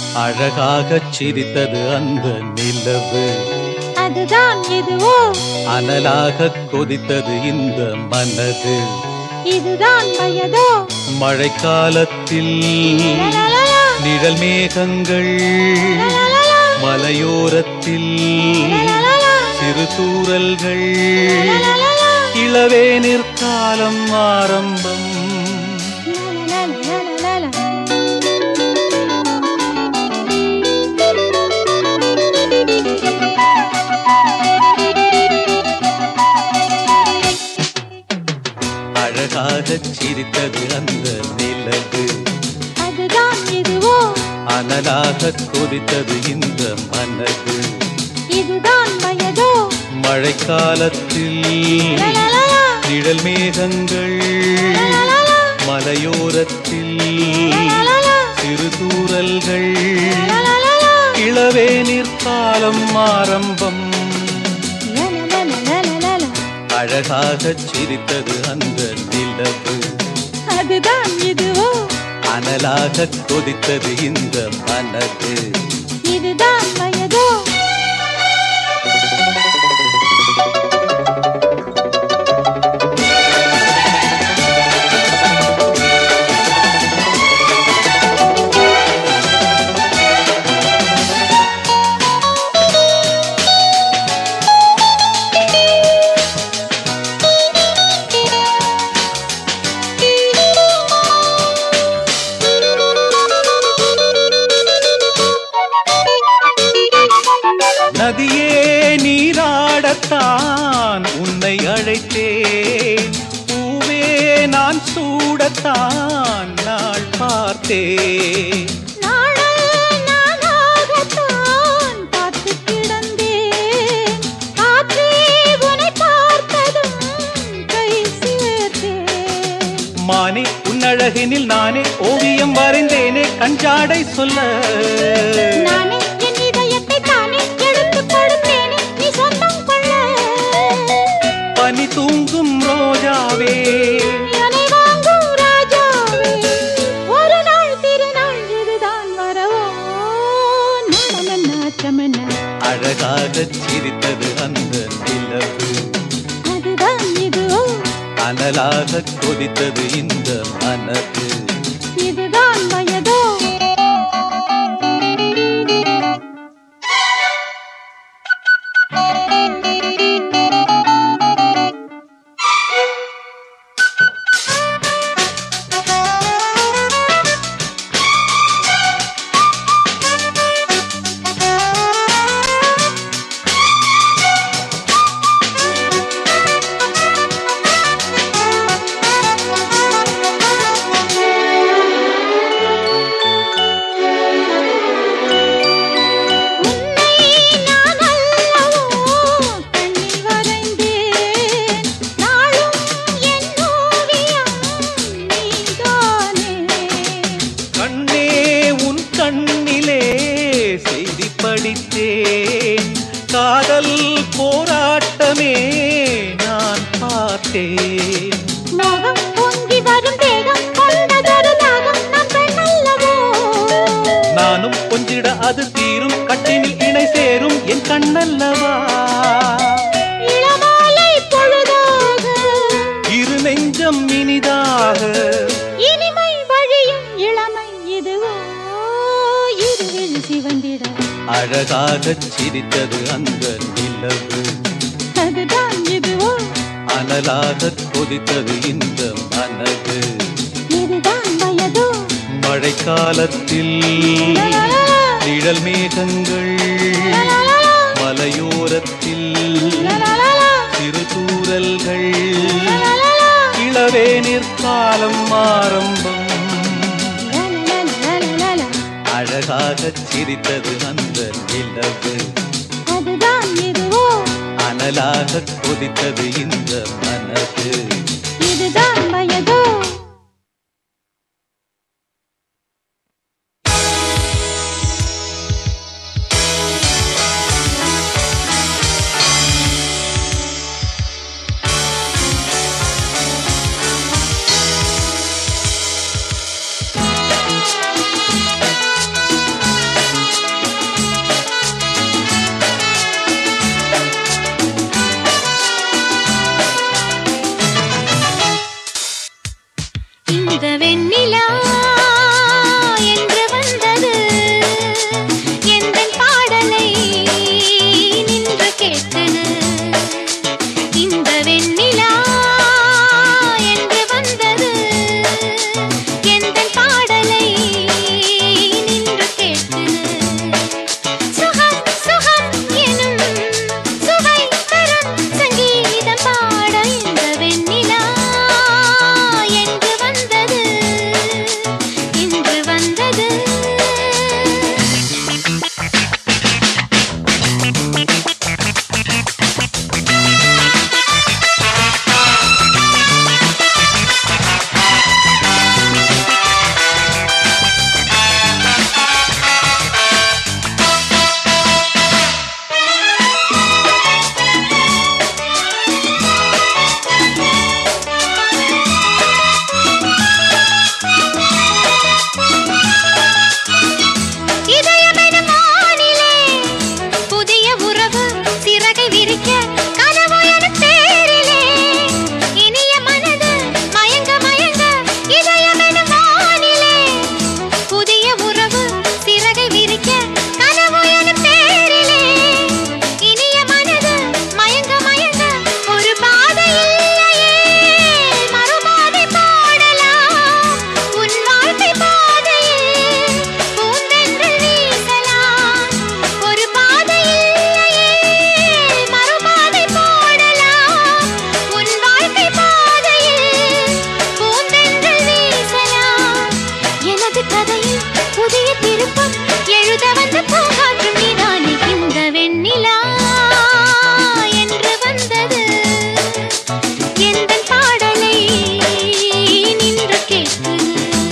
அழகாகச் சிரித்தது அந்த நிலவு அதுதான் இதுவோ அனலாகக் கொதித்தது இந்த மனது இதுதான் வயதோ மழைக்காலத்தில் லலலலா, நிழல் மேகங்கள் லலலலா, மலையோரத்தில் லலலலா, சிறு தூறல்கள் லலலலா, இளவேனிற் காலம் ஆரம்பம் லலலலலலலா. அழகாகச் சிரித்தது அந்த நிலவு அதுதான் இதுவோ அனலாகக் கொதித்தது இந்த மனது இதுதான் வயதோ மழைக்காலத்தில் லலலலா, நிழல் மேகங்கள் லலலலா, மலையோரத்தில் லலலலா, சிறு தூறல்கள் லலலலா, இளவேனிற் காலம் ஆரம்பம் லலலலலலலா. அழகாகச் சிரித்தது அந்த நிலவு அதுதான் இதுவோ அனலாகக் கொதித்தது இந்த மனது இதுதான் வயதோ நதியே நீராடத்தான் உன்னை அழைத்தேன் பூவே நான் சூடத்தான் நாள் பார்த்தேன் நாளல் நானாகத்தான் பார்த்துக் கிடந்தேன். காற்றே உன்னை பார்த்ததும் கை சேர்த்தேன். மானே உன்னழகினில் நானே ஓவியம் வரைந்தேனே கஞ்சாடை சொல்ல நானே என் இதயத்தை தானே எடுத்துக் கொடுத்தேனே, நீ சொந்தம் கொள்ள. பனி தூங்கும் ரோஜாவே என்னை வாங்கும் ராஜாவே, ஒரு நாள் திருநாள் இதுதான் வரவோ நாணம் நாற்றம் என்ன அழகாகச் சிரித்தது அந்த நிலவு அதுதான் இதுவோ அனலாகக் கொதித்தது இந்த மனது இதுதான் வயதோ உன்னை நான் அல்லவோ கண்ணில் வரைந்தேன் நாளும் என் ஓவியம் நீதானே கண்ணே உன் கண்ணிலே செய்தி படித்தேன் காதல் போராட்டமே நான் பார்த்தேன் மோகம் பொங்கி வரும் தேகம் கொண்டதொரு தாகம் நான் பெண்ணல்லவோ நானும் கொஞ்சிட அது தீரும் கட்டினில் இணை சேரும் என் கண்ணல்லவா இளமாலை பொழுதாக இரு நெஞ்சம் இனிதாக இனிமை வழியும் இளமை இதுவோ இருவிழி சிவந்திட அழகாகச் சிரித்தது அந்த நிலவு அதுதான் இதுவோ அனலாகக் கொதித்தது இந்த மனது இதுதான் வயதோ மழைக்காலத்தில் நிழல் மேகங்கள் மலையோரத்தில் சிறு தூறல்கள் இளவேனிற் காலம் ஆரம்பம் அழகாகச் சிரித்தது அந்த நிலவு அதுதான் இதுவோ அனலாகக் கொதித்தது இந்த மனது இதுதான் வயதோ எனது கதையில் புதிய திருப்பம் எழுத வந்த பூங்காற்றும் நீதானே இந்த வெண்ணிலா என்று வந்தது எந்தன் பாடலை நின்று கேட்குது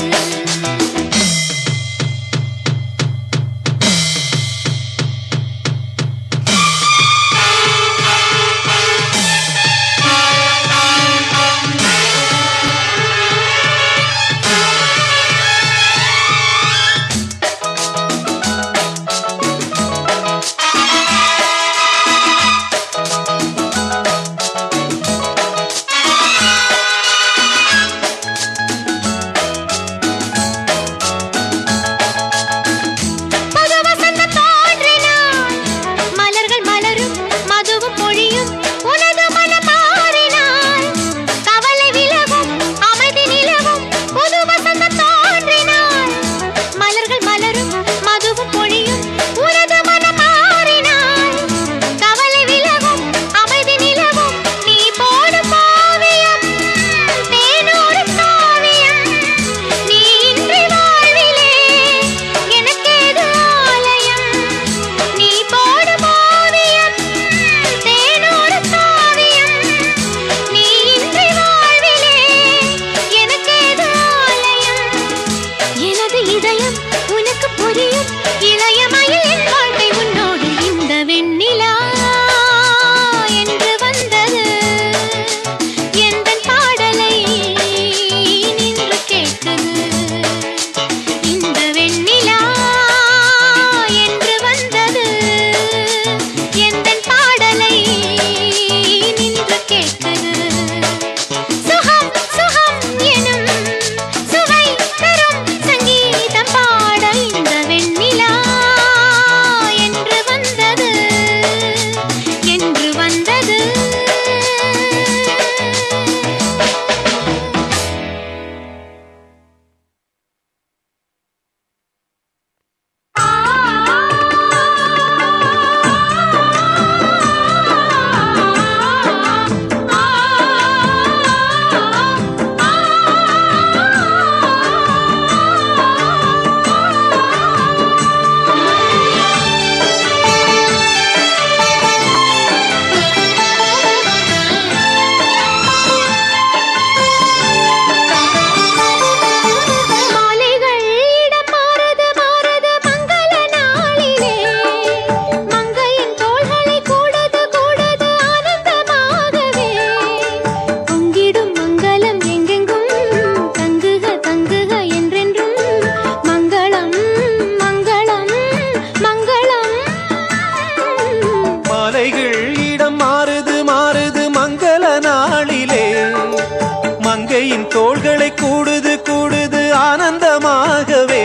புது வசந்தம் தோன்றினாள். மலர்கள் மலரும் மதுவும் பொழியும் உனது மனம் மாறினாள். கவலை விலகும் அமைதி நிலவும் புது வசந்தம் தோன்றினாள். மலர்கள் மலரும் மதுவும் பொழியும் உனது மனம் மாறினாள். கவலை விலகும் அமைதி நிலவும் நீ போடும் ஓவியம் தேனூரும் காவியம் நீ இன்றி வாழ்விலே எனக்கேது ஆலயம் நீ போடும் ஓவியம் தேனூரும் காவியம் நீ இன்றி வாழ்விலே எனக்கேது ஆலயம் எனது இதயம் உனக்கு புரியும் இளையமயில் என் வாழ்க்கை உன்னோடு இந்த வெண்ணிலா என்று வந்தது எந்தன் பாடலை நின்று கேட்குது இந்த வெண்ணிலா என்று வந்தது எந்தன் பாடலை நின்று கேட்குது சுகம் சுகம் எனும் சுவை தரும் சங்கீதம் பாட இந்த வெண்ணிலா என்று வந்தது என்று வந்தது மாலைகள் இடம் மாறுது மாறுது மங்கள நாளிலே மங்கையின் தோள்களை கூடது கூடது ஆனந்தமாகவே பொங்கிடும் மங்களம் எங்கெங்கும் தங்குக தங்குக என்றென்றும் மங்களம் மங்களம் மங்களம் மாலைகள் இடம் மாறுது மாறுது மங்கள நாளிலே மங்கையின் தோள்களை கூடுது கூடுது ஆனந்தமாகவே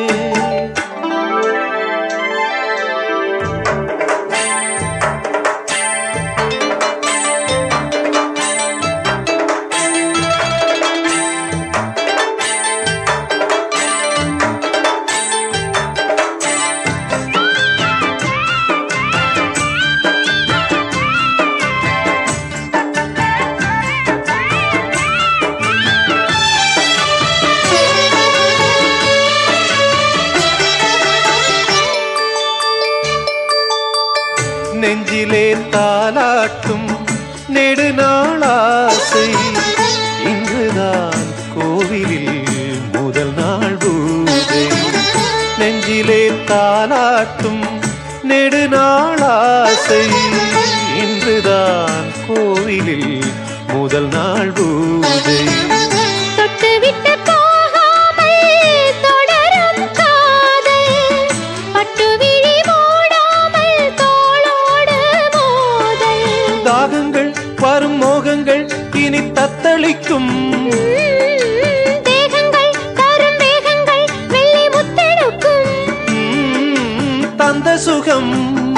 நெஞ்சிலே தாலாட்டும் நெடுநாளாசை இன்றுதான் கோவிலில் முதல் நாள் பூஜை நெஞ்சிலே தாலாட்டும் நெடுநாளாசை இன்றுதான் கோவிலில் முதல் நாள் பூஜை தொட்டுவிட்டு போகாமல் தொடரும் காதல் பட்டுவிழி மூடாமல் தோளோடு மோதல் தாகங்கள் வரும் மோகங்கள் இனி தத்தளிக்கும் தேகங்கள் தரும் வேகங்கள் வெள்ளி முத்தெடுக்கும் ம், தந்த சுகம்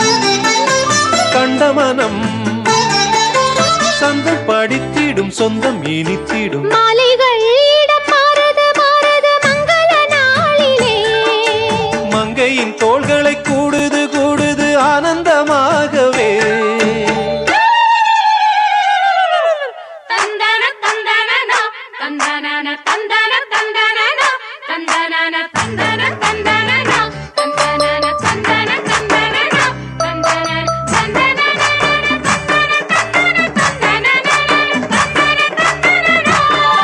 கண்ட மனம் சந்தம் படித்திடும் சொந்தம் இனித்திடும் மாலைகள் இடம் மாறுது மாறுது மங்கள நாளிலே மங்கையின் தோள்களை கூடுது கூடுது ஆனந்தமாகவே தந்தன தந்தன தந்தன தந்தன தந்தன தந்தன தந்தன தந்தனனா தந்தனன தந்தன தந்தனனா தந்தனன தந்தனன தந்தன தந்தனன தந்தன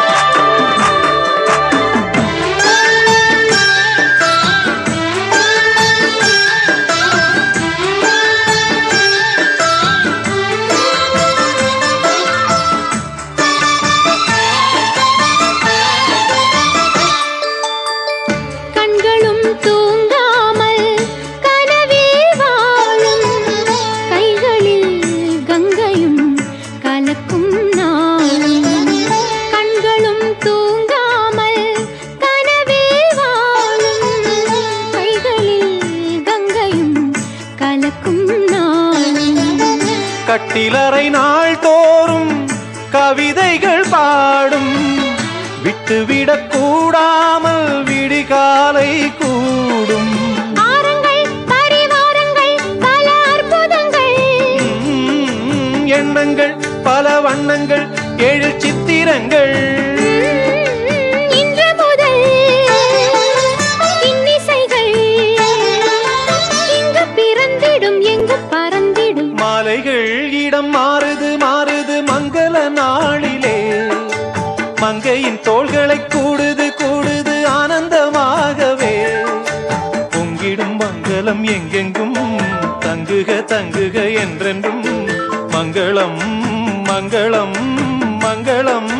கண்களும் தூங்காமல் கனவில் வாழும் கைகளில் கங்கையும் கலக்கும் நாளும் கண்களும் தூங்காமல் கனவில் வாழும் கைகளில் கங்கையும் கலக்கும் நாளும் கட்டிலறை நாள் தோறும் கவிதைகள் பாடும் விட்டுவிடக் கூடாமல் விடிகாலை கூடும் ஆரங்கள் பரிவாரங்கள் பல அற்புதங்கள் உம், எண்ணங்கள் பல வண்ணங்கள் ஏழு சித்திரங்கள் இன்று முதல் இன்னிசைகள் இங்கு பிறந்திடும் எங்கு பறந்திடும் மாலைகள் இடம் மாறுது மாறுது மங்கள நாளிலே மங்கையின் தோள்களை கூடுது கூடுது ஆனந்தமாகவே பொங்கிடும் மங்களம் எங்கெங்கும் தங்குக தங்குக என்றென்றும் மங்களம் மங்களம் மங்களம்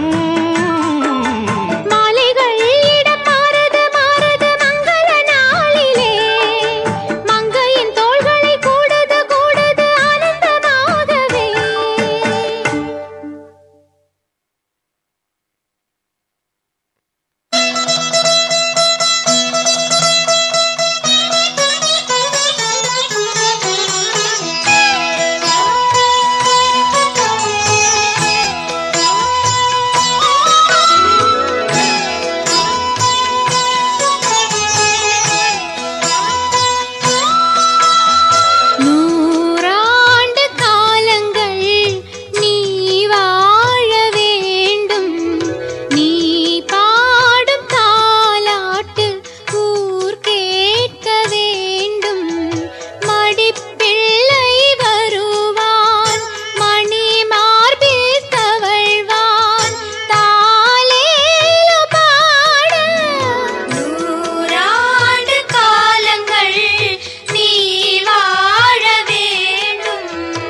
மாலைகள் இடம் மாறுது மாறுது மங்கள நாளிலே மங்கையின் தோள்களை கூடுது கூடுது ஆனந்தமாகவே நூறாண்டு காலங்கள் நீ வாழ வேண்டும் நீ பாடும் தாலாட்டு ஊர் கேட்க வேண்டும் மடிப்பிள்ளை வருவான் மணி மார்பில் தவழ்வான் தாலேலோ பாட நூறாண்டு காலங்கள் நீ வாழ வேண்டும்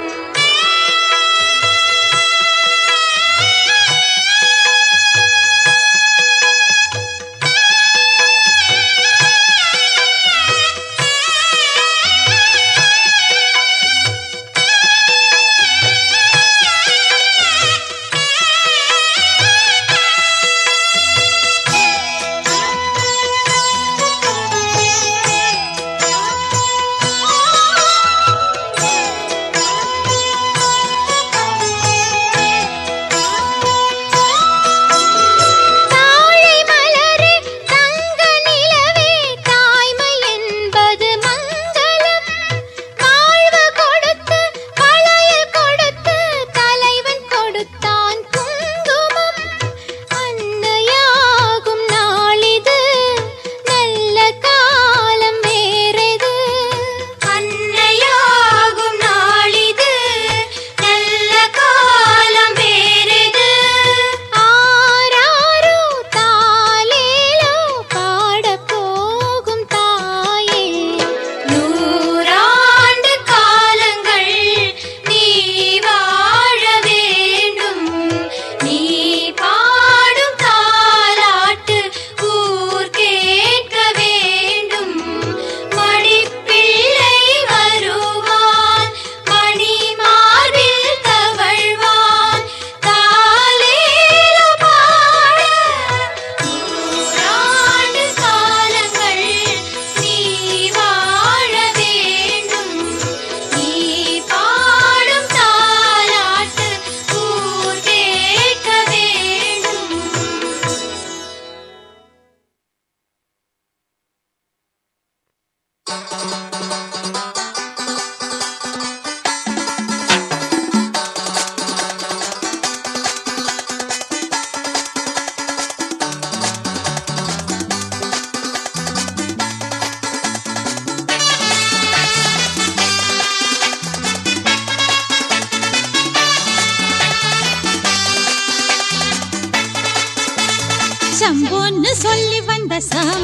தாழை மலரே தங்க நிலவே தாய்மை என்பது மங்களம் வாழ்வு கொடுத்து வளையல் கொடுத்து தலைவன் கொடுத்தான் குங்குமம் அன்னையாகும் நாளிது நல்ல காலம் வேறெது அன்னையாகும் நாளிது நல்ல காலம் வேறெது ஆராரோ தாலேலோ பாடப் போகும் தாயே நூறாண்டு காலங்கள் நீ வாழ வேண்டும் நீ பாடும் தாலாட்டு ஊர் கேட்க வேண்டும் மடிப்பிள்ளை வருவான் மணி மார்பில் தவழ்வான் தாலேலோ பாட நூறாண்டு காலங்கள் நீ வாழ வேண்டும் நீ பாடும் தாலாட்டு ஊர் கேட்க வேண்டும்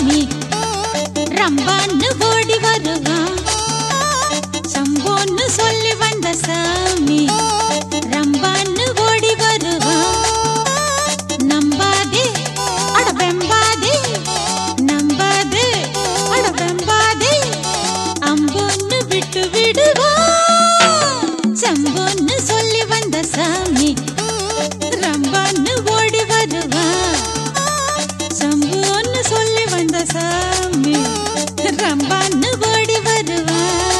சாமி ரம்பான்னு ஓடி வருவான் சம்போன்னு சொல்லி வந்த சாமி ரம்பான்னு ஓடி வருவான் நம்பாதே அட வெம்பாதே நம்பாதே அட வெம்பாதே அம்பொன்னு விட்டு விடுவான் சம்போன்னு சொல்லி வந்த சாமி ரம்பான்னு ஓடி வருவான் சம்போன்னு சொல்லி வந்த சாமி ரம்பான்னு ஓடி வருவான்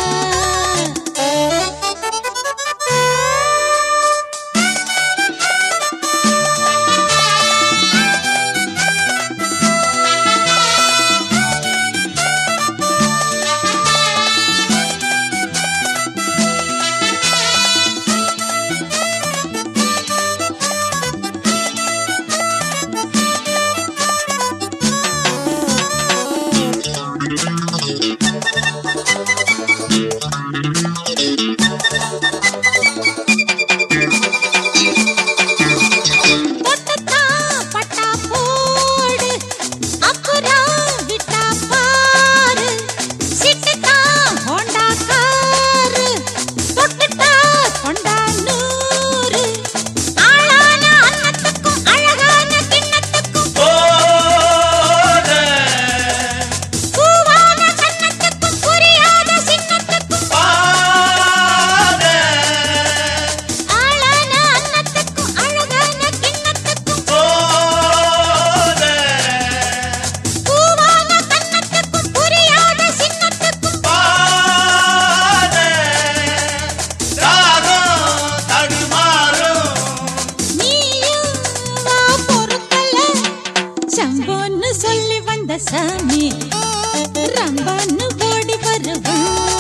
தொட்டத்தா பட்டா போடு அப்புறம் விட்டா பாரு சிட்டுத்தா ஹோண்டா காரு தொட்டுட்டா கொண்டா நூறு ஆளான அன்னத்துக்கும் அழகான கிண்ணத்துக்கும் போத பூவான கன்னத்துக்கும் புரியாத சின்னத்துக்கும் பாத ஆளான அன்னத்துக்கும் அழகான கிண்ணத்துக்கும் போத பூவான கன்னத்துக்கும் புரியாத சின்னத்துக்கும் பாத ராகம் தடுமாறும் நீயும் வா பொறுக்கல சம்போன்னு சொல்லி வந்த சாமி ரம்பான்னு ஓடி வருவான்